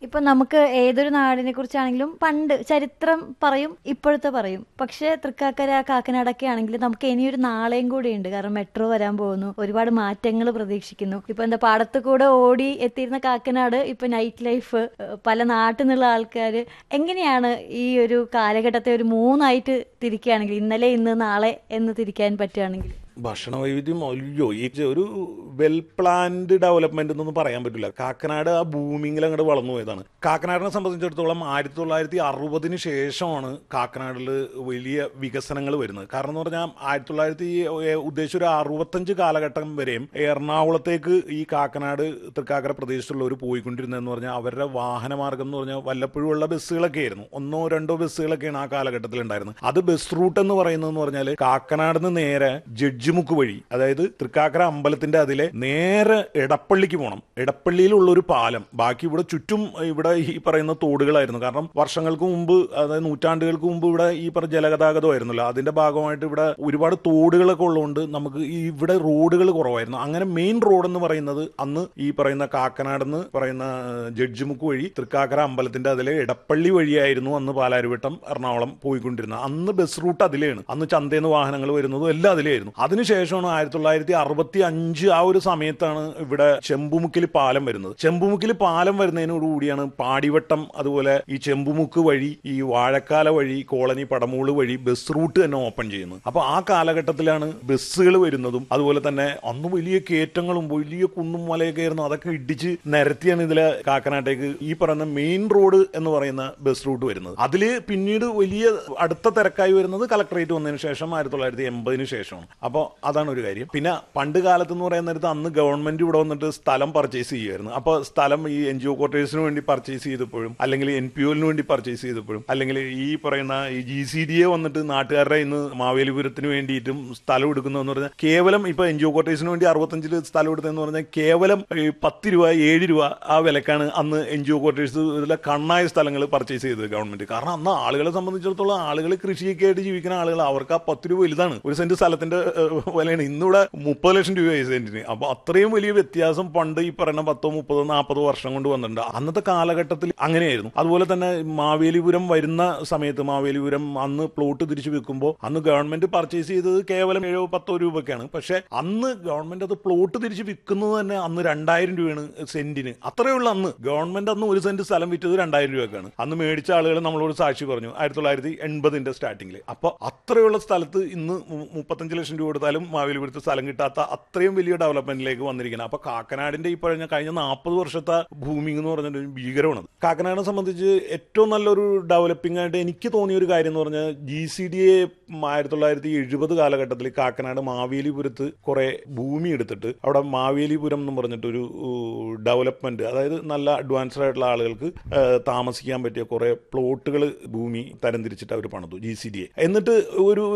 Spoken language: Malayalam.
ഇപ്പൊ നമുക്ക് ഏതൊരു നാടിനെ കുറിച്ചാണെങ്കിലും പണ്ട് ചരിത്രം പറയും ഇപ്പോഴത്തെ പറയും പക്ഷെ തൃക്കാക്കര കാക്കനാടൊക്കെ ആണെങ്കിൽ നമുക്ക് ഇനിയൊരു നാളെയും കൂടി ഉണ്ട് കാരണം മെട്രോ വരാൻ പോകുന്നു ഒരുപാട് മാറ്റങ്ങൾ പ്രതീക്ഷിക്കുന്നു ഇപ്പൊ എന്താ പാടത്ത് കൂടെ ഓടി എത്തിയിരുന്ന കാക്കനാട് ഇപ്പൊ നൈറ്റ് ലൈഫ് ഏഹ്, പല നാട്ടിൽ നിന്നുള്ള ആൾക്കാർ എങ്ങനെയാണ് ഈ ഒരു കാലഘട്ടത്തെ ഒരു മൂന്നായിട്ട് തിരിക്കുകയാണെങ്കിൽ ഇന്നലെ ഇന്ന് നാളെ എന്ന് തിരിക്കാൻ പറ്റുകയാണെങ്കിൽ ഭക്ഷണ വൈവിധ്യം അയ്യോ ഈ ഒരു വെൽ പ്ലാൻഡ് ഡെവലപ്മെന്റ് എന്നൊന്നും പറയാൻ പറ്റില്ല കാക്കനാട് ആ ബൂമിങ്ങിൽ അങ്ങോട്ട് വളർന്നു പോയതാണ് കാക്കനാടിനെ സംബന്ധിച്ചിടത്തോളം ആയിരത്തി തൊള്ളായിരത്തി അറുപതിന് ശേഷമാണ് കാക്കനാടിൽ വലിയ വികസനങ്ങൾ വരുന്നത് കാരണം എന്ന് പറഞ്ഞാൽ ആയിരത്തി തൊള്ളായിരത്തി ഉദ്ദേശിച്ച ഒരു അറുപത്തഞ്ച് കാലഘട്ടം വരെയും എറണാകുളത്തേക്ക് ഈ കാക്കനാട് തൃക്കാക്കര പ്രദേശത്തുള്ളവർ പോയിക്കൊണ്ടിരുന്നതെന്ന് പറഞ്ഞാൽ അവരുടെ വാഹനമാർഗം എന്ന് പറഞ്ഞാൽ വല്ലപ്പോഴും ഉള്ള ബസ്സുകളൊക്കെ ആയിരുന്നു ഒന്നോ രണ്ടോ ബസ്സുകളൊക്കെയാണ് ആ കാലഘട്ടത്തിൽ ഉണ്ടായിരുന്നത് അത് ബസ് റൂട്ട് എന്ന് പറയുന്നതെന്ന് പറഞ്ഞാൽ കാക്കനാട് നിന്ന് നേരെ ജഡ്ജിമുക്ക് വഴി അതായത് തൃക്കാക്കര അമ്പലത്തിന്റെ അതിലെ നേരെ എടപ്പള്ളിക്ക് പോകണം എടപ്പള്ളിയിലുള്ള ഒരു പാലം ബാക്കി ഇവിടെ ചുറ്റും ഇവിടെ ഈ പറയുന്ന തോടുകളായിരുന്നു കാരണം വർഷങ്ങൾക്ക് മുമ്പ് അതായത് നൂറ്റാണ്ടുകൾക്ക് മുമ്പ് ഇവിടെ ഈ പറഞ്ഞ ജലഗതാഗതമായിരുന്നല്ലോ അതിന്റെ ഭാഗമായിട്ട് ഇവിടെ ഒരുപാട് തോടുകളൊക്കെ ഉള്ളതുകൊണ്ട് നമുക്ക് ഈ ഇവിടെ റോഡുകൾ കുറവായിരുന്നു അങ്ങനെ മെയിൻ റോഡ് എന്ന് പറയുന്നത് അന്ന് ഈ പറയുന്ന കാക്കനാട് എന്ന് പറയുന്ന ജഡ്ജിമുക്ക് വഴി തൃക്കാക്കര അമ്പലത്തിന്റെ അതിലെ എടപ്പള്ളി വഴിയായിരുന്നു അന്ന് പാലാരിവട്ടം എറണാകുളം പോയിക്കൊണ്ടിരുന്നത് അന്ന് ബസ് റൂട്ട് അതിലെയാണ് അന്ന് ചന്തേന്ന് വാഹനങ്ങൾ വരുന്നതും എല്ലാം അതിലെയായിരുന്നു അതിനുശേഷമാണ് ആയിരത്തി തൊള്ളായിരത്തി അറുപത്തി അഞ്ച് ആ ഒരു സമയത്താണ് ഇവിടെ ചെമ്പുമുക്കിൽ പാലം വരുന്നത് ചെമ്പുമുക്കിൽ പാലം വരുന്നതിനോടുകൂടിയാണ് പാടിവട്ടം അതുപോലെ ഈ ചെമ്പുമുക്ക് വഴി ഈ വാഴക്കാല വഴി കോളനി പടമൂള് വഴി ബസ് റൂട്ട് തന്നെ ഓപ്പൺ ചെയ്യുന്നത് അപ്പൊ ആ കാലഘട്ടത്തിലാണ് ബസ്സുകൾ വരുന്നതും അതുപോലെ തന്നെ അന്ന് വലിയ കയറ്റങ്ങളും വലിയ കുന്നും മലയൊക്കെ ആയിരുന്നു അതൊക്കെ ഇടിച്ച് നിരത്തിയാണ് ഇതിലെ കാക്കനാട്ടേക്ക് ഈ പറയുന്ന മെയിൻ റോഡ് എന്ന് പറയുന്ന ബസ് റൂട്ട് വരുന്നത് അതില് പിന്നീട് വലിയ അടുത്ത തിരക്കായി വരുന്നത് കളക്ടറേറ്റ് വന്നതിന് ശേഷം ആയിരത്തി തൊള്ളായിരത്തി എൺപതിന് ശേഷമാണ് അപ്പോൾ അതാണ് ഒരു കാര്യം പിന്നെ പണ്ട് കാലത്ത് എന്ന് പറയുന്ന നേരത്ത് അന്ന് ഗവൺമെന്റ് ഇവിടെ വന്നിട്ട് സ്ഥലം പർച്ചേസ് ചെയ്യുമായിരുന്നു അപ്പോൾ സ്ഥലം ഈ എൻ ജി ഒ ക്വാർട്ടേഴ്സിന് വേണ്ടി പർച്ചേസ് ചെയ്തപ്പോഴും അല്ലെങ്കിൽ എൻ പി ഒലിന് വേണ്ടി പർച്ചേസ് ചെയ്തപ്പോഴും അല്ലെങ്കിൽ ഈ പറയുന്ന ഈ ജി സി ഡി എ വന്നിട്ട് നാട്ടുകാരുടെ ഇന്ന് മാവേലിപുരത്തിന് വേണ്ടിയിട്ടും സ്ഥലം എടുക്കുന്നതെന്ന് പറഞ്ഞാൽ കേവലം ഇപ്പൊ എൻ ജി ഒ ക്വാർട്ടേഴ്സിന് വേണ്ടി അറുപത്തഞ്ചില് സ്ഥലം എടുത്തതെന്ന് പറഞ്ഞാൽ കേവലം ഈ പത്ത് രൂപ ഏഴ് രൂപ ആ വിലക്കാണ് അന്ന് എൻ ജി ഒ ക്വാർട്ടേഴ്സ് ഇതിലെ കണ്ണായ സ്ഥലങ്ങൾ പർച്ചേസ് ചെയ്തത് ഗവൺമെന്റ് കാരണം അന്ന് ആളുകളെ സംബന്ധിച്ചിടത്തോളം ആളുകൾ കൃഷിയൊക്കെ ആയിട്ട് ജീവിക്കുന്ന ആളുകൾ അവർക്ക് ആ പത്ത് രൂപ വലുതാണ് ഒരു സെന്റ് സ്ഥലത്തിന്റെ ഏഹ്, വിലയാണ് ഇന്നിവിടെ മുപ്പത് ലക്ഷം രൂപയായി സെന്റിന് അപ്പൊ അത്രയും വലിയ വ്യത്യാസം പണ്ട് ഈ പറയുന്ന പത്തോ മുപ്പതോ നാൽപ്പതോ വർഷം കൊണ്ട് വന്നിട്ടുണ്ട് അന്നത്തെ കാലഘട്ടത്തിൽ അങ്ങനെയായിരുന്നു അതുപോലെ തന്നെ മാവേലിപുരം വരുന്ന സമയത്ത് മാവേലിപുരം അന്ന് പ്ലോട്ട് തിരിച്ചു വെക്കുമ്പോൾ അന്ന് ഗവൺമെന്റ് പർച്ചേസ് ചെയ്തത് കേവലം ഏഴോ പത്തോ രൂപയ്ക്കാണ് പക്ഷെ അന്ന് ഗവൺമെന്റ് അത് പ്ലോട്ട് തിരിച്ച് വിൽക്കുന്നത് തന്നെ അന്ന് രണ്ടായിരം രൂപയാണ് സെന്റിന് അത്രയുള്ള അന്ന് ഗവൺമെന്റ് അന്ന് ഒരു സെന്റ് സ്ഥലം വിറ്റത് രണ്ടായിരം രൂപക്കാണ് അന്ന് മേടിച്ച ആളുകൾ നമ്മളോട് സാക്ഷി പറഞ്ഞു ആയിരത്തി തൊള്ളായിരത്തി എൺപതിന്റെ സ്റ്റാർട്ടിങ്ങിൽ അപ്പൊ അത്രയുള്ള സ്ഥലത്ത് ഇന്ന് മു- മുപ്പത്തഞ്ച് ലക്ഷം രൂപ കൊടുത്താലും മാവേലിപുരത്ത് സ്ഥലം കിട്ടാത്ത അത്രയും വലിയ ഡെവലപ്മെന്റിലേക്ക് വന്നിരിക്കുന്നത് അപ്പൊ കാക്കനാടിന്റെ ഈ പറഞ്ഞ കഴിഞ്ഞ നാൽപ്പത് വർഷത്തെ ഭൂമിങ് എന്ന് പറഞ്ഞിട്ട് ഒരു ഭീകരമാണ് കാക്കനാടിനെ സംബന്ധിച്ച് ഏറ്റവും നല്ലൊരു ഡെവലപ്പിംഗ് ആയിട്ട് എനിക്ക് തോന്നിയ ഒരു കാര്യം എന്ന് പറഞ്ഞാൽ ജി സി ഡി എ ആയിരത്തി തൊള്ളായിരത്തി എഴുപത് കാലഘട്ടത്തിൽ കാക്കനാട് മാവേലിപുരത്ത് കുറെ ഭൂമി എടുത്തിട്ട് അവിടെ മാവേലിപുരം എന്ന് പറഞ്ഞിട്ടൊരു ഡെവലപ്മെന്റ് അതായത് നല്ല അഡ്വാൻസ്ഡ് ആയിട്ടുള്ള ആളുകൾക്ക് ആ, താമസിക്കാൻ പറ്റിയ കുറെ പ്ലോട്ടുകൾ ഭൂമി തരംതിരിച്ചിട്ട് അവർ പണിതു ജി സി ഡി എ എന്നിട്ട് ഒരു